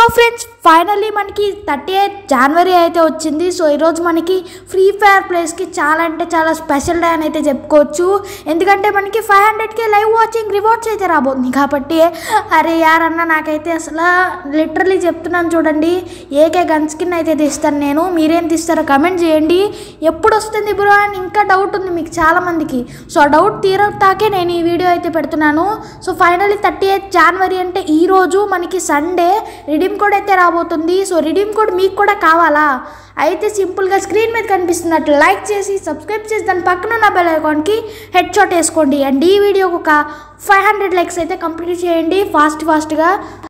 so friends finally మనకి thirty eighth జనవరి అయితే వచ్చింది సో ఈరోజు మనకి ఫ్రీ ఫైర్ ప్లేస్కి చాలా అంటే చాలా స్పెషల్ డే అని అయితే చెప్పుకోవచ్చు ఎందుకంటే మనకి ఫైవ్ హండ్రెడ్కి లైవ్ వాచింగ్ రివార్డ్స్ అయితే రాబోతుంది కాబట్టి అరే యారన్న నాకైతే అసలు లిటరలీ చెప్తున్నాను చూడండి ఏకే గన్ స్కిన్ అయితే తీస్తాను నేను మీరేం తీస్తారో కమెంట్ చేయండి ఎప్పుడు వస్తుంది బ్రో అని ఇంకా డౌట్ ఉంది మీకు చాలామందికి సో ఆ డౌట్ తీరతాకే నేను ఈ వీడియో అయితే పెడుతున్నాను సో ఫైనల్లీ థర్టీ ఎయిత్ జనవరి అంటే ఈ రోజు మనకి సండే రిడీమ్ కోడ్ అయితే రాబోతుంది సో రిడీమ్ కోడ్ మీకు కూడా కావాలా అయితే సింపుల్గా స్క్రీన్ మీద కనిపిస్తున్నట్లు లైక్ చేసి సబ్స్క్రైబ్ చేసి దాని పక్కన ఉన్న బెల్ ఐకాన్కి హెడ్ షాట్ వేసుకోండి అండ్ ఈ వీడియోకి ఒక ఫైవ్ హండ్రెడ్ లైక్స్ అయితే కంప్లీట్ చేయండి ఫాస్ట్ ఫాస్ట్గా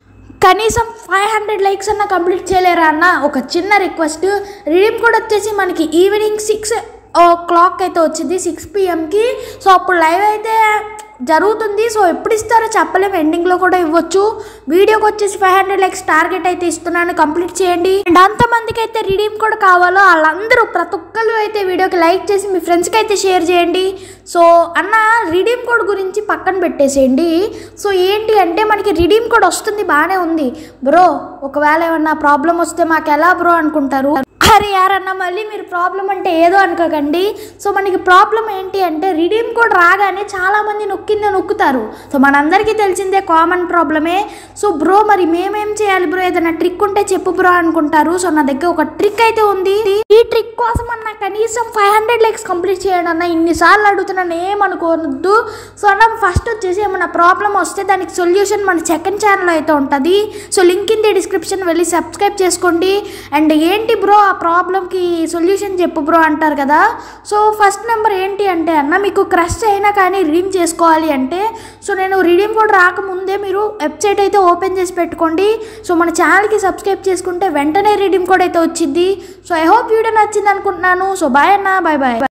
కనీసం ఫైవ్ హండ్రెడ్ లైక్స్ అన్న కంప్లీట్ చేయలేరా అన్న ఒక చిన్న రిక్వెస్ట్ రిడీమ్ కోడ్ వచ్చేసి మనకి ఈవినింగ్ సిక్స్ ఓ క్లాక్ అయితే వచ్చింది సిక్స్ పిఎంకి సో అప్పుడు లైవ్ అయితే జరుగుతుంది సో ఎప్పుడు ఇస్తారో చెప్పలేము ఎండింగ్లో కూడా ఇవ్వచ్చు వీడియోకి వచ్చేసి ఫైవ్ హండ్రెడ్ లైక్స్ టార్గెట్ అయితే ఇస్తున్నాను కంప్లీట్ చేయండి అండ్ అంతమందికి అయితే రిడీమ్ కూడా కావాలో వాళ్ళందరూ ప్రతి ఒక్కరు అయితే వీడియోకి లైక్ చేసి మీ ఫ్రెండ్స్కి అయితే షేర్ చేయండి సో అన్న రిడీమ్ కోడ్ గురించి పక్కన పెట్టేసేయండి సో ఏంటి అంటే మనకి రిడీమ్ కోడ్ వస్తుంది బాగానే ఉంది బ్రో ఒకవేళ ఏమన్నా ప్రాబ్లం వస్తే మాకు ఎలా బ్రో అనుకుంటారు అరే యారన్నా మళ్ళీ మీరు ప్రాబ్లం అంటే ఏదో అనుకోకండి సో మనకి ప్రాబ్లం ఏంటి అంటే రిడీమ్ కోడ్ రాగానే చాలామంది నొక్కిందే నొక్కుతారు సో మనందరికీ తెలిసిందే కామన్ ప్రాబ్లమే సో బ్రో మరి మేమేం చేయాలి బ్రో ఏదైనా ట్రిక్ ఉంటే చెప్పు బ్రో అనుకుంటారు సో నా దగ్గర ఒక ట్రిక్ అయితే ఉంది ఈ ట్రిక్ కోసం అన్న కనీసం ఫైవ్ హండ్రెడ్ లైక్స్ కంప్లీట్ చేయండి అన్న ఇన్నిసార్లు అడుగుతున్నాను ఏమనుకోవద్దు సో అన్న ఫస్ట్ వచ్చేసి ఏమైనా ప్రాబ్లం వస్తే దానికి సొల్యూషన్ మన సెకండ్ ఛానల్ అయితే ఉంటుంది so link in the description వెళ్ళి సబ్స్క్రైబ్ చేసుకోండి అండ్ ఏంటి బ్రో ఆ ప్రాబ్లంకి సొల్యూషన్ చెప్పు బ్రో అంటారు కదా సో ఫస్ట్ నెంబర్ ఏంటి అంటే అన్న మీకు క్రష్ అయినా కానీ రిడీమ్ చేసుకోవాలి అంటే సో నేను రిడీమ్ కోడ్ రాకముందే మీరు వెబ్సైట్ అయితే ఓపెన్ చేసి పెట్టుకోండి సో మన ఛానల్కి సబ్స్క్రైబ్ చేసుకుంటే వెంటనే రిడీమ్ కోడ్ అయితే వచ్చింది సో ఐ హోప్ వీడియో నచ్చింది అనుకుంటున్నాను సో బాయ్ అన్న బాయ్ బాయ్